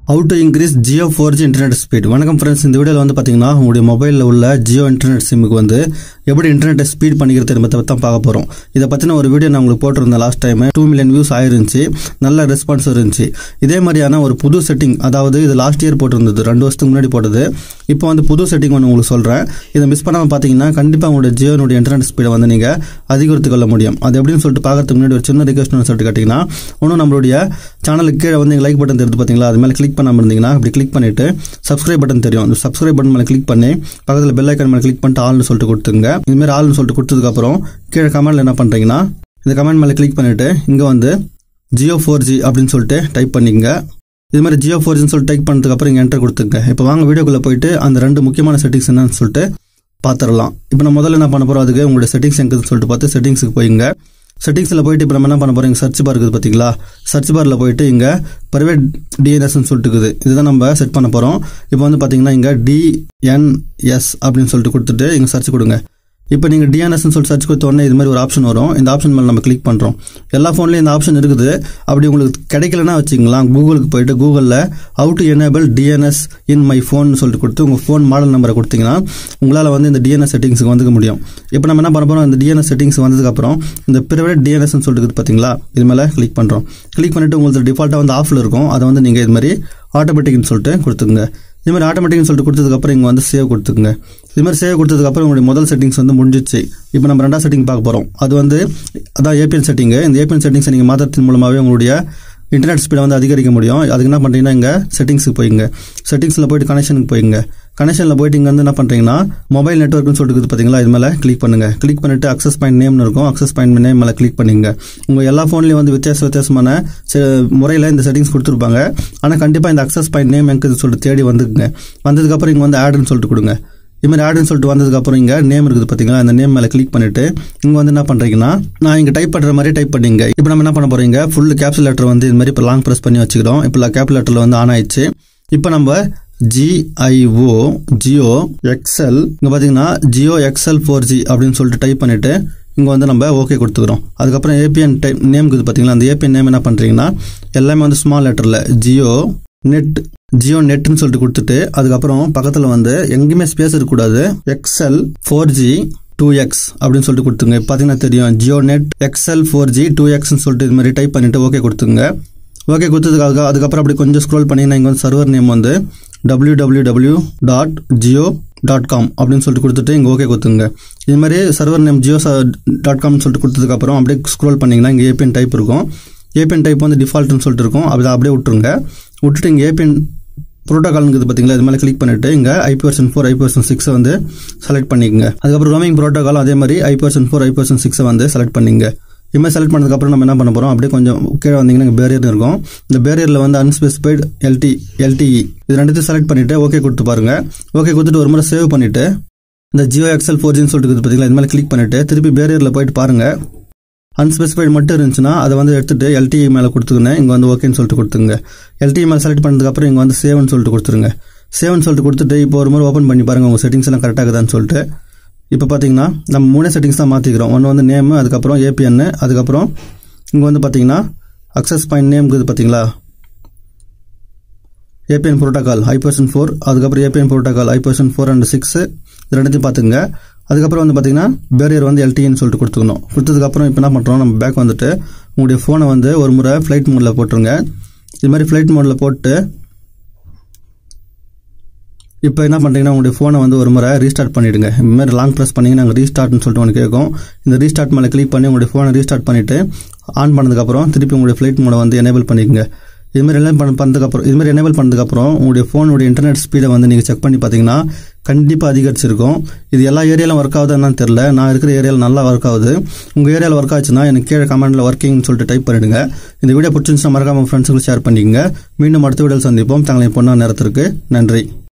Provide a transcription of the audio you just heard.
how to increase Jio four G internet speed வணக்கம் friends இந்த வீடியோவில் வந்து பார்த்தீங்கன்னா உங்களுடைய மொபைலில் உள்ள ஜியோ இன்டர்நெட் சிம்முக்கு வந்து எப்படி இன்டர்நெட்டை ஸ்பீட் பண்ணிக்கிறது என்பதை பற்றி தான் பார்க்க போகிறோம் இதை பற்றின ஒரு வீடியோ நான் உங்களுக்கு போட்டிருந்தேன் last time two million views ஆயிருந்துச்சு நல்ல ரெஸ்பான்ஸ் இருந்துச்சு இதே மாதிரியான ஒரு புது செட்டிங் அதாவது இது லாஸ்ட் இயர் போட்டிருந்தது ரெண்டு வருஷத்துக்கு முன்னாடி போட்டது இப்போ வந்து புது செட்டிங் ஒன்று உங்களுக்கு சொல்கிறேன் இதை மிஸ் பண்ணாமல் பார்த்தீங்கன்னா கண்டிப்பாக உங்களுடைய ஜியோனுடைய இன்டர்நெட் ஸ்பீடை வந்து நீங்கள் அதிகரித்து கொள்ள முடியும் அது எப்படின்னு சொல்லிட்டு பார்க்கறதுக்கு முன்னாடி ஒரு சின்ன ரிக்வஸ்ட் சொல்லிட்டு கேட்டிங்கன்னா ஒன்றும் நம்மளுடைய சேனலுக்கு கீழே வந்து லைக் பட்டன் தெரியுது பார்த்தீங்களா அது மேலே கிளிக் பண்ணாமல் இருந்தீங்கன்னா அப்படி கிளிக் பண்ணிட்டு சப்ஸ்கிரைப் பட்டன் தெரியும் அந்த சப்ஸ்கிரைப் பட்டன் மேலே கிளிக் பண்ணி பக்கத்தில் பெல் ஐக்கன் மேலே கிளிக் பண்ணிட்டு ஆல்னு சொல்லிட்டு கொடுத்துங்க இதுமாரி ஆல்னு சொல்லிட்டு கொடுத்ததுக்கப்புறம் கீழே கமெண்ட்ல என்ன பண்ணுறீங்கன்னா இந்த கமெண்ட் மேலே கிளிக் பண்ணிட்டு இங்கே வந்து ஜியோ ஃபோர் ஜி அப்படின்னு சொல்லிட்டு டைப் பண்ணிக்கங்க இது மாதிரி ஜியோ ஃபோர் ஜின்னு சொல்லிட்டு டைப் பண்ணதுக்கு அப்புறம் இங்கே என்டர் கொடுத்துங்க இப்போ வாங்க வீடியோக்குள்ளே போயிட்டு அந்த ரெண்டு முக்கியமான செட்டிங்ஸ் என்னன்னு சொல்லிட்டு பார்த்துடலாம் இப்போ நான் முதல்ல என்ன பண்ண போகிறோம் அதுக்கு உங்களுடைய செட்டிங்ஸ் எங்குதுன்னு சொல்லிட்டு பார்த்து செட்டிங்ஸுக்கு போயிங்க செட்டிங்ஸில் போயிட்டு இப்போ நம்ம என்ன பண்ண போகிறோம் இங்கே சர்ச் பார் இருக்குது பார்த்தீங்களா சர்ச் பாரில் போயிட்டு இங்கே ப்ரைவேட் டிஎன்எஸ்ன்னு சொல்லிட்டு இருக்குது இதுதான் நம்ம செட் பண்ண போகிறோம் இப்போ வந்து பார்த்தீங்கன்னா இங்கே டிஎன்எஸ் அப்படின்னு சொல்லிட்டு கொடுத்துட்டு இங்கே சர்ச் கொடுங்க இப்போ நீங்கள் டிஎன்எஸ்னு சொல்லிட்டு சர்ச் கொடுத்த உடனே இது மாதிரி ஒரு ஆப்ஷன் வரும் இந்த ஆப்ஷன் மேலே நம்ம கிளிக் பண்ணுறோம் எல்லா ஃபோன்லேயும் இந்த ஆப்ஷன் இருக்குது அப்படி உங்களுக்கு கிடைக்கலன்னா வச்சுக்கலாம் கூகுளுக்கு போயிட்டு கூகுளில் how to enable DNS in my phone சொல்லிட்டு கொடுத்து உங்கள் ஃபோன் மாடல் நம்பரை கொடுத்தீங்கன்னா உங்களால் வந்து இந்த டிஎன்எஸ் செட்டிங்ஸுக்கு வந்துக்க முடியும் இப்போ நம்ம என்ன பண்ண போகிறோம் இந்த டிஎன்எஸ் செட்டிங்ஸ் வந்ததுக்கப்புறம் இந்த ப்ரைவேட் டிஎன்எஸ்னு சொல்லிட்டு இருக்குது பார்த்தீங்களா இது மேலே கிளிக் பண்ணுறோம் கிளிக் பண்ணிவிட்டு உங்களுக்கு டிஃபால்ட்டாக வந்து ஆஃபில் இருக்கும் அதை வந்து நீங்கள் இது மாதிரி ஆட்டோமேட்டிக்னு சொல்லிட்டு கொடுத்துங்க இது மாதிரி ஆட்டோமேட்டிக்னு சொல்லிட்டு கொடுத்ததுக்கப்புறம் இங்கே வந்து சேவ் கொடுத்துக்குங்க இது மாதிரி சேவ் கொடுத்ததுக்கப்புறம் உங்களுடைய முதல் செட்டிங்ஸ் வந்து முடிஞ்சிச்சு இப்போ நம்ம ரெண்டாவது செட்டிங் பார்க்க போகிறோம் அது வந்து அதான் ஏபிஎன் செட்டிங்கு இந்த ஏபிஎன் செட்டிங்ஸை நீங்கள் மாற்றத்தின் மூலமாகவே உங்களுடைய இன்டர்நெட் ஸ்பீடை வந்து அதிகரிக்க முடியும் அதுக்கு என்ன பண்ணுறீங்கன்னா இங்கே செட்டிங்ஸுக்கு போயிங்க செட்டிங்ஸில் போயிட்டு கனெக்ஷனுக்கு போயிங்க கனெக்ஷனில் போயிட்டு இங்கே வந்து என்ன பண்ணுறீங்கன்னா மொபைல் நெட்ஒர்க்னு சொல்லிட்டு பார்த்தீங்களா இது மேலே கிளிக் பண்ணுங்கள் கிளிக் பண்ணிட்டு அக்சஸ் பாயிண்ட் நேம்னு இருக்கும் அக்சஸ் பாயிண்ட் நேம் மேலே கிளிக் பண்ணிங்க உங்கள் எல்லா ஃபோன்லேயும் வந்து வித்தியாச வித்தியாசமான முறையில் இந்த செட்டிங்ஸ் கொடுத்துருப்பாங்க ஆனால் கண்டிப்பாக இந்த அக்சஸ் பாயிண்ட் நேம் எங்கே சொல்லிட்டு தேடி வந்துக்குங்க வந்ததுக்கப்புறம் இங்கே வந்து ஆடுன்னு சொல்லிட்டு கொடுங்க இது மாதிரி ஆடுன்னு சொல்லிட்டு வந்ததுக்கப்புறம் இங்கே நேம் இருக்குது பார்த்தீங்களா அந்த நேம் மேலே கிளிக் பண்ணிட்டு இங்கே வந்து என்ன பண்ணுறீங்கன்னா நான் இங்கே டைப் பண்ணுற மாதிரி டைப் பண்ணிங்க இப்போ நம்ம என்ன பண்ண போகிறீங்க ஃபுல் கேப்சல் லெட்டர் வந்து இது மாதிரி இப்போ லாங் ப்ரெஸ் பண்ணி வச்சுக்கிறோம் இப்போ கேப்சல் லெட்டரில் வந்து ஆன் ஆயிடுச்சு இப்போ நம்ம ஜிஐஓ ஜியோ எக்ஸ்எல் இங்கே பார்த்தீங்கன்னா ஜியோ எக்ஸ்எல் ஃபோர் ஜி அப்படின்னு சொல்லிட்டு டைப் பண்ணிவிட்டு இங்கே வந்து நம்ம ஓகே கொடுத்துக்கிறோம் அதுக்கப்புறம் ஏபிஎன் டைப் நேம் இருக்குது பார்த்தீங்களா அந்த ஏபிஎன் நேம் என்ன பண்ணுறீங்கன்னா எல்லாமே வந்து ஸ்மால் லெட்டரில் ஜியோ நெட் ஜியோ நெட்னு சொல்லிட்டு கொடுத்துட்டு அதுக்கப்புறம் பக்கத்தில் வந்து எங்கேயுமே ஸ்பேஸ் இருக்கக்கூடாது XL four G two X அப்படின்னு சொல்லிட்டு கொடுத்துங்க பார்த்தீங்கன்னா தெரியும் Jio net XL four G two எக்ஸ்னு சொல்லிட்டு இது மாதிரி டைப் பண்ணிவிட்டு ஓகே கொடுத்துங்க ஓகே கொடுத்ததுக்காக அதுக்கப்புறம் அப்படி கொஞ்சம் ஸ்க்ரோல் பண்ணிங்கன்னா இங்கே வந்து சர்வர் நேம் வந்து W W W dot Jio dot com அப்படின்னு சொல்லிட்டு கொடுத்துட்டு இங்கே ஓகே கொடுத்துங்க இது மாதிரி சர்வர் நேம் ஜியோ டாட் காம்னு சொல்லிட்டு கொடுத்ததுக்கப்புறம் அப்படியே ஸ்க்ரோல் பண்ணிங்கன்னா இங்கே ஏபிஎன் டைப் இருக்கும் ஏபிஎன் டைப் வந்து டிஃபால்ட்னு சொல்லிட்டு இருக்கும் அப்படி அப்படியே விட்டுருங்க விட்டுட்டு இங்கே ஏபிஎன் ப்ரோட்டோகால்ங்கிறது பார்த்தீங்களா இது மேலே கிளிக் பண்ணிட்டு இங்கே I person four I person சிக்ஸை வந்து செலக்ட் பண்ணிக்கங்க அதுக்கப்புறம் ரோமிங் ப்ரோட்டோகால் அதே மாதிரி I person four I person சிக்ஸை வந்து செலக்ட் பண்ணிங்க இதுமாதிரி செலக்ட் பண்ணதுக்கப்புறம் நம்ம என்ன பண்ண போகிறோம் அப்படியே கொஞ்சம் கீழே வந்தீங்கன்னா பேரியர் இருக்கும் இந்த பேரியரில் வந்து அன்ஸ்பெசிஃபைடு எல்டி எல்டிஇ இது ரெண்டுத்தையும் செலக்ட் பண்ணிவிட்டு ஓகே கொடுத்து பாருங்க ஓகே கொடுத்துட்டு ஒரு முறை சேவ் பண்ணிவிட்டு இந்த ஜியோ எக்ஸல் ஃபோர் ஜின்னு சொல்லிட்டு பார்த்தீங்களா இது மேலே கிளிக் பண்ணிவிட்டு திருப்பி பேரியரில் போயிட்டு பாருங்கள் அன்ஸ்பெசிஃபைடு மட்டும் இருந்துச்சுன்னா அதை வந்து எடுத்துட்டு எல்டிஇ மேலே கொடுத்துக்கினேன் இங்கே வந்து ஓகேன்னு சொல்லிட்டு கொடுத்துங்க எல்டிஇ மேலே செலக்ட் பண்ணதுக்கப்புறம் இங்கே வந்து சேவ்னு சொல்லிட்டு கொடுத்துருங்க சேவ்னு சொல்லிட்டு கொடுத்துட்டு இப்போ ஒரு முறை ஓப்பன் பண்ணி பாருங்கள் உங்கள் செட்டிங்ஸ் எல்லாம் கரெக்டாக இருக்குதான்னு சொல்லிட்டு இப்போ பார்த்தீங்கன்னா நம்ம மூணே செட்டிங்ஸ் தான் மாற்றிக்கிறோம் ஒன்று வந்து நேமு அதுக்கப்புறம் ஏபிஎன்னு அதுக்கப்புறம் இங்கே வந்து பார்த்தீங்கன்னா அக்சஸ் பாயிண்ட் நேம் இருக்குது பார்த்தீங்களா APN protocol I person four அதுக்கப்புறம் APN protocol I person four and six இது ரெண்டுத்தையும் பார்த்துங்க அதுக்கப்புறம் வந்து பார்த்தீங்கன்னா பேரியர் வந்து எல்டின்னு சொல்லிட்டு கொடுத்துக்கணும் கொடுத்ததுக்கப்புறம் இப்போ என்ன பண்ணுறோம் நம்ம பேக் வந்துட்டு உங்களுடைய ஃபோனை வந்து ஒரு முறை ஃப்ளைட் மோடில் போட்டுருங்க இது மாதிரி ஃப்ளைட் மோடில் போட்டு இப்போ என்ன பண்ணுறீங்கன்னா உங்களுடைய ஃபோனை வந்து ஒரு முறை ரீஸ்டார்ட் பண்ணிவிடுங்க இந்த மாதிரி லாங் ப்ரெஸ் பண்ணிங்கன்னா நாங்கள் ரீஸ்டார்ட்னு சொல்லிட்டு ஒன்று கேட்கும் இந்த ரீஸ்டார்ட் மேலே கிளிக் பண்ணி உங்களுடைய ஃபோனை ரீஸ்டார்ட் பண்ணிவிட்டு ஆன் பண்ணதுக்கப்புறம் திருப்பி உங்களுடைய ஃப்ளைட் மோடை வந்து எனேபிள் பண்ணிக்கோங்க இதுமாதிரி எல்லாம் பண்ண பண்ணதுக்கப்புறம் இதுமாதிரி எனேபிள் பண்ணதுக்கப்புறம் உங்களுடைய ஃபோனுடைய இன்டர்நெட் ஸ்பீடை வந்து நீங்கள் செக் பண்ணி பார்த்தீங்கன்னா கண்டிப்பாக அதிகரிச்சிருக்கும் இது எல்லா ஏரியாலும் ஒர்க் ஆகுது என்னன்னு தெரில நான் இருக்கிற ஏரியாவில் நல்லா ஒர்க் ஆகுது உங்கள் ஏரியாவில் ஒர்க் ஆச்சுன்னா எனக்கு கீழே கமெண்ட்டில் ஒர்க்கிங்னு சொல்லிட்டு டைப் பண்ணிடுங்க இந்த வீடியோ பிடிச்சிருந்துச்சுன்னா மறக்காமல் ஃப்ரெண்ட்ஸுக்கு ஷேர் பண்ணிக்கங்க மீண்டும் அடுத்த வீடியோவில் சந்திப்போம் தங்களை பொண்ணா நேரத்திற்கு நன்றி